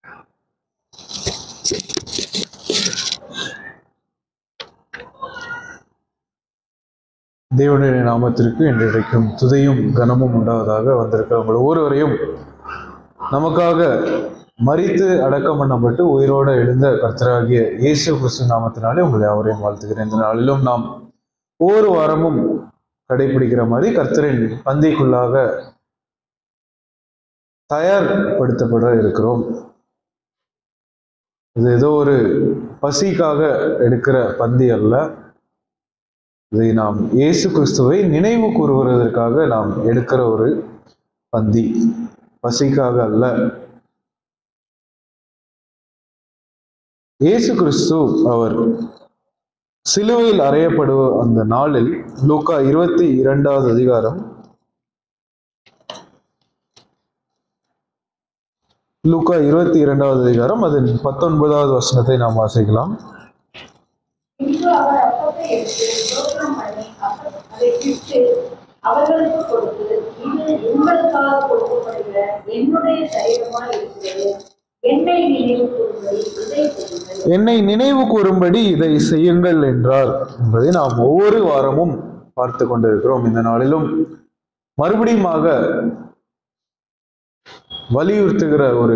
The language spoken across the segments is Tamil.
தேவனுடைய நாமத்திற்கு என்றைக்கும் துதையும் கனமும் உண்டாவதாக வந்திருக்கிற உங்கள் ஒவ்வொருவரையும் நமக்காக மரித்து அடக்கம் பண்ணப்பட்டு உயிரோடு எழுந்த கர்த்தராகிய இயேசு கிறிஸ்து நாமத்தினாலே உங்களை யாவரையும் வாழ்த்துகிறேன் இந்த நாளிலும் நாம் ஒவ்வொரு வாரமும் கடைபிடிக்கிற மாதிரி கர்த்தரின் பந்திக்குள்ளாக தயார்படுத்தப்பட இருக்கிறோம் இது ஏதோ ஒரு பசிக்காக எடுக்கிற பந்தி அல்ல இதை நாம் இயேசு கிறிஸ்துவை நினைவு கூறுவதற்காக நாம் எடுக்கிற ஒரு பந்தி பசிக்காக அல்ல இயேசு கிறிஸ்து அவர் சிலுவையில் அறையப்படுவ அந்த நாளில் லூக்கா இருபத்தி இரண்டாவது அதிகாரம் லூக்கா இருபத்தி இரண்டாவது அதிகாரம் அதன் பத்தொன்பதாவது வசனத்தை நாம் வாசிக்கலாம் பின்பு அவர் அப்பத்தை எடுத்து ஸ்தோத்திரம் பண்ணி அப்ப- அதை பிட்டு அவர்களுக்கு கொடுத்து இது உங்களுக்காக கொடுக்கப்படுகிற என்னுடைய சரீரமாய் இருக்கிறது என்னை நினைவு கூறும்படி இதை செய்யுங்கள் என்னை நினைவு கூறும்படி இதை செய்யுங்கள் என்றார் என்பதை நாம் ஒவ்வொரு வாரமும் பார்த்து கொண்டிருக்கிறோம் இந்த நாளிலும் மறுபடியுமாக வலியுறுத்துகிற ஒரு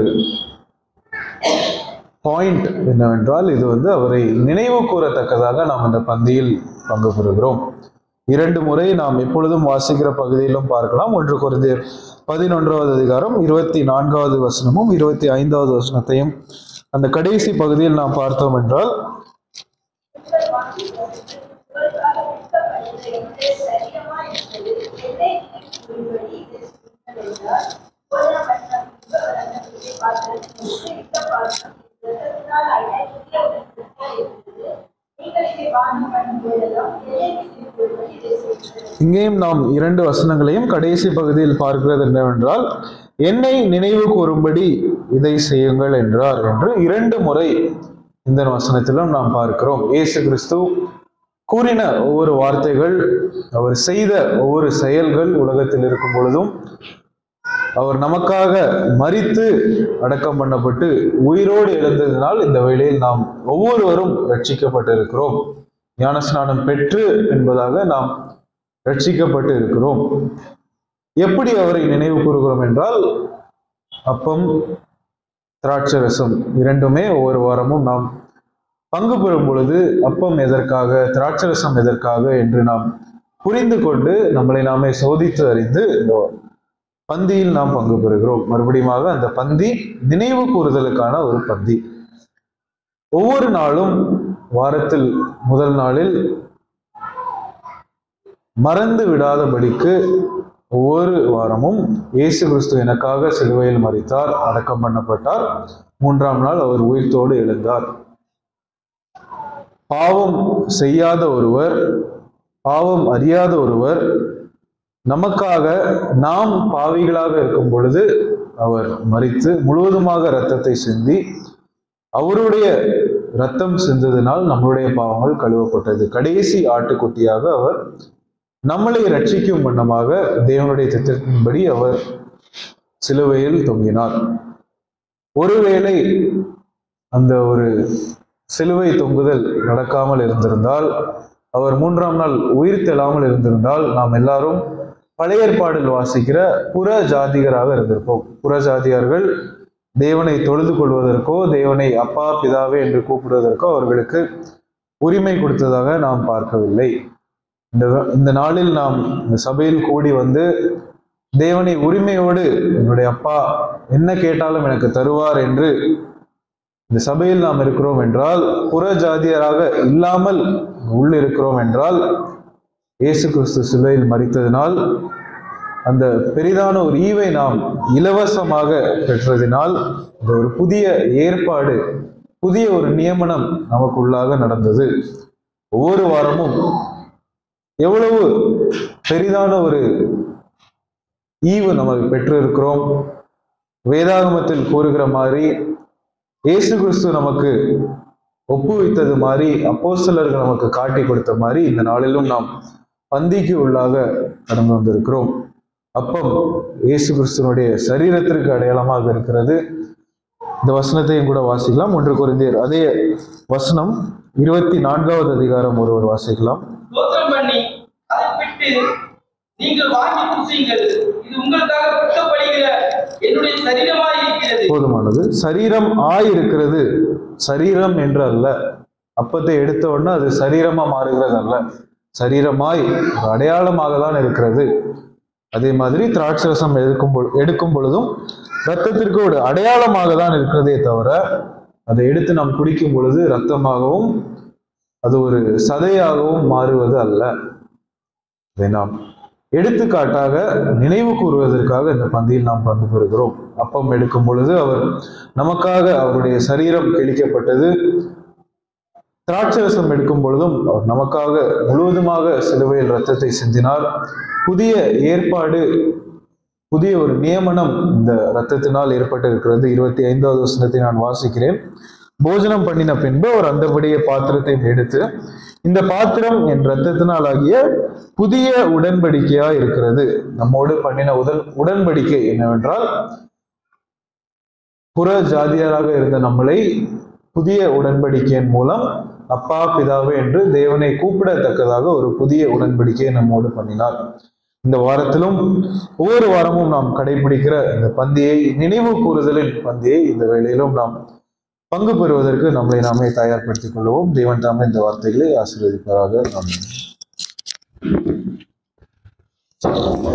பாயிண்ட் என்னவென்றால் இது வந்து அவரை நினைவு கூறத்தக்கதாக நாம் இந்த பந்தியில் பங்கு பெறுகிறோம் இரண்டு முறை நாம் எப்பொழுதும் வாசிக்கிற பகுதியிலும் பார்க்கலாம் ஒன்று குறைந்த பதினொன்றாவது அதிகாரம் இருபத்தி நான்காவது வசனமும் இருபத்தி ஐந்தாவது வசனத்தையும் அந்த கடைசி பகுதியில் நாம் பார்த்தோம் என்றால் உங்கள் வாங்கி போட்டு உங்களுக்காக விற்கப்படுகிற என்னுடைய சரீரமாய் இருக்கிறது என்னை நினைவு கூறும்படி இதை செய்யுங்கள் என்றார் கொல்லப்பட்ட பின்பு அவர் அந்த புதிய பாத்திரத்தில் விற்க பாத்திரம் இரத்தத்தினால் அடையாளத்திலே ஒரு கிறிஸ்தல் இருந்தது நீங்கள் இதை பானம் பண்ணும் போதெல்லாம் என்னை நினைவு கூறும்படி இதை செய்யுங்கள் இங்கேயும் நாம் இரண்டு வசனங்களையும் கடைசி பகுதியில் பார்க்கிறது என்னவென்றால் என்னை நினைவு கூறும்படி இதை செய்யுங்கள் என்றார் என்று இரண்டு முறை இந்த வசனத்திலும் நாம் பார்க்கிறோம் இயேசு கிறிஸ்து கூறின ஒவ்வொரு வார்த்தைகள் அவர் செய்த ஒவ்வொரு செயல்கள் உலகத்தில் இருக்கும் பொழுதும் அவர் நமக்காக மரித்து அடக்கம் பண்ணப்பட்டு உயிரோடு எழுந்ததினால் இந்த வேளையில் நாம் ஒவ்வொருவரும் ரட்சிக்கப்பட்டிருக்கிறோம் ஞானஸ்நானம் பெற்று என்பதாக நாம் ரட்சிக்கப்பட்டு இருக்கிறோம் எப்படி அவரை நினைவு கூறுகிறோம் என்றால் அப்பம் திராட்சரசம் இரண்டுமே ஒவ்வொரு வாரமும் நாம் பங்கு பெறும் பொழுது அப்பம் எதற்காக திராட்சரசம் எதற்காக என்று நாம் புரிந்து கொண்டு நம்மளை நாமே சோதித்து அறிந்து இந்த பந்தியில் நாம் பங்கு பெறுகிறோம் மறுபடியுமாக அந்த பந்தி நினைவு கூறுதலுக்கான ஒரு பந்தி ஒவ்வொரு நாளும் வாரத்தில் முதல் நாளில் மறந்து விடாதபடிக்கு ஒவ்வொரு வாரமும் இயேசு கிறிஸ்து எனக்காக சிலுவையில் மறித்தார் அடக்கம் பண்ணப்பட்டார் மூன்றாம் நாள் அவர் உயிர்த்தோடு எழுந்தார் பாவம் செய்யாத ஒருவர் பாவம் அறியாத ஒருவர் நமக்காக நாம் பாவிகளாக இருக்கும் பொழுது அவர் மறித்து முழுவதுமாக இரத்தத்தை சிந்தி அவருடைய ரத்தம் சிந்ததினால் நம்முடைய பாவங்கள் கழுவப்பட்டது கடைசி ஆட்டுக்குட்டியாக அவர் நம்மளை ரட்சிக்கும் வண்ணமாக தேவனுடைய திட்டத்தின்படி அவர் சிலுவையில் தொங்கினார் ஒருவேளை அந்த ஒரு சிலுவை தொங்குதல் நடக்காமல் இருந்திருந்தால் அவர் மூன்றாம் நாள் உயிர் தெழாமல் இருந்திருந்தால் நாம் எல்லாரும் பழைய ஏற்பாடில் வாசிக்கிற புற ஜாதிகராக இருந்திருப்போம் புற ஜாதியார்கள் தேவனை தொழுது கொள்வதற்கோ தேவனை அப்பா பிதாவே என்று கூப்பிடுவதற்கோ அவர்களுக்கு உரிமை கொடுத்ததாக நாம் பார்க்கவில்லை இந்த இந்த நாளில் நாம் இந்த சபையில் கூடி வந்து தேவனை உரிமையோடு என்னுடைய அப்பா என்ன கேட்டாலும் எனக்கு தருவார் என்று இந்த சபையில் நாம் இருக்கிறோம் என்றால் புற ஜாதியராக இல்லாமல் உள்ள இருக்கிறோம் என்றால் இயேசு கிறிஸ்து சிலுவையில் மறித்ததினால் அந்த பெரிதான ஒரு ஈவை நாம் இலவசமாக பெற்றதினால் இந்த ஒரு புதிய ஏற்பாடு புதிய ஒரு நியமனம் நமக்குள்ளாக நடந்தது ஒவ்வொரு வாரமும் எவ்வளவு பெரிதான ஒரு ஈவு நமக்கு பெற்று இருக்கிறோம் வேதாகமத்தில் கூறுகிற மாதிரி இயேசு கிறிஸ்து நமக்கு ஒப்புவித்தது மாதிரி அப்போஸ்தலர்கள் நமக்கு காட்டி கொடுத்த மாதிரி இந்த நாளிலும் நாம் பந்திக்கு உள்ளாக கடந்து வந்திருக்கிறோம் அப்பம் இயேசு கிறிஸ்துவனுடைய சரீரத்திற்கு அடையாளமாக இருக்கிறது இந்த வசனத்தையும் கூட வாசிக்கலாம் ஒன்று குறைந்தர் அதே வசனம் இருபத்தி நான்காவது அதிகாரம் ஒருவர் வாசிக்கலாம் ஸ்தோத்திரம் பண்ணி அதை விட்டு நீங்கள் வாங்கி புசியுங்கள் இது உங்களுக்காக வெட்டப்படுகிற என்னுடைய சரீரமாய் இருக்கிறது போதுமானது சரீரம் ஆய் இருக்கிறது சரீரம் என்று அல்ல அப்பத்தை எடுத்த உடனே அது சரீரமா மாறுகிறது அல்ல சரீரமாய் ஒரு அடையாளமாக தான் இருக்கிறது அதே மாதிரி திராட்சரசம் எடுக்கும் பொழு- எடுக்கும் பொழுதும் ரத்தத்திற்கு ஒரு அடையாளமாக தான் இருக்கிறதே தவிர அதை எடுத்து நாம் குடிக்கும் பொழுது ரத்தமாகவும் அது ஒரு சதையாகவும் மாறுவது அல்ல இதை நாம் எடுத்துக்காட்டாக நினைவு கூறுவதற்காக இந்த பந்தியில் நாம் பங்கு பெறுகிறோம் அப்பம் எடுக்கும் பொழுது அவர் நமக்காக அவருடைய சரீரம் கிழிக்கப்பட்டது திராட்சரசம் எடுக்கும் பொழுதும் அவர் நமக்காக முழுவதுமாக சிலுவையில் ரத்தத்தை சிந்தினார் புதிய ஏற்பாடு புதிய ஒரு நியமனம் இந்த ரத்தத்தினால் ஏற்பட்டிருக்கிறது இருபத்தி ஐந்தாவது வசனத்தை நான் வாசிக்கிறேன் போஜனம் பண்ணின பின்பு அவர் அந்தபடியே பாத்திரத்தை எடுத்து இந்த பாத்திரம் என் ரத்தத்தினால் ஆகிய புதிய உடன்படிக்கையா இருக்கிறது நம்மோடு பண்ணின உடல் உடன்படிக்கை என்னவென்றால் புற ஜாதியராக இருந்த நம்மளை புதிய உடன்படிக்கையின் மூலம் அப்பா பிதாவே என்று தேவனை கூப்பிடத்தக்கதாக ஒரு புதிய உடன்படிக்கையை நம்மோடு பண்ணினார் இந்த வாரத்திலும் ஒவ்வொரு வாரமும் நாம் கடைபிடிக்கிற இந்த பந்தியை நினைவு கூறுதலின் பந்தியை இந்த வேளையிலும் நாம் பங்கு பெறுவதற்கு நம்மை நாமே தயார்படுத்திக் கொள்வோம் தேவன் தாமே இந்த வார்த்தைகளை ஆசீர்வதிப்பாராக ஆமென்